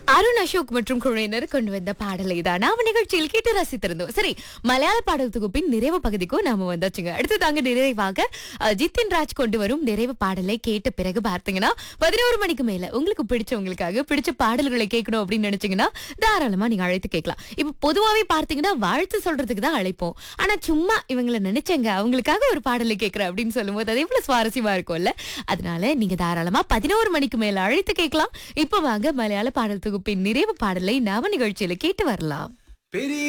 அருண் அசோக் மற்றும் குழுவினர் கொண்டு வந்த பாடலை தான் நாம நிகழ்ச்சியில் கேட்டு ரசித்திருந்தோம் சரி மலையாள பாடல் தொகுப்பின் நிறைவு பகுதிக்கும் நாம வந்தாச்சுங்க அடுத்து தாங்க நிறைவாக அஹ், ஜித்தின் ராஜ் கொண்டு வரும் நிறைவு பாடலை கேட்ட பிறகு பார்த்தீங்கன்னா பதினோரு மணிக்கு மேல உங்களுக்கு பிடிச்சவங்களுக்காக பிடிச்ச பாடல்களை கேட்கணும் அப்படின்னு நினைச்சீங்கன்னா தாராளமா நீங்க அழைத்து கேட்கலாம் இப்ப பொதுவாவே பார்த்தீங்கன்னா வாழ்த்து சொல்றதுக்கு தான் அழைப்போம் ஆனா சும்மா இவங்களை நினைச்சேங்க அவங்களுக்காக ஒரு பாடலை கேட்கிறேன் அப்படின்னு சொல்லும்போது அது எவ்வளவு சுவாரஸ்யமா இருக்கும்ல அதனால நீங்க தாராளமா பதினோரு மணிக்கு மேல அழைத்து கேட்கலாம் இப்ப வாங்க மலையாள பாடல் தொகுப்பின் நிறைவு பாடலை நாம நிகழ்ச்சியில கேட்டு வரலாம் பெரிய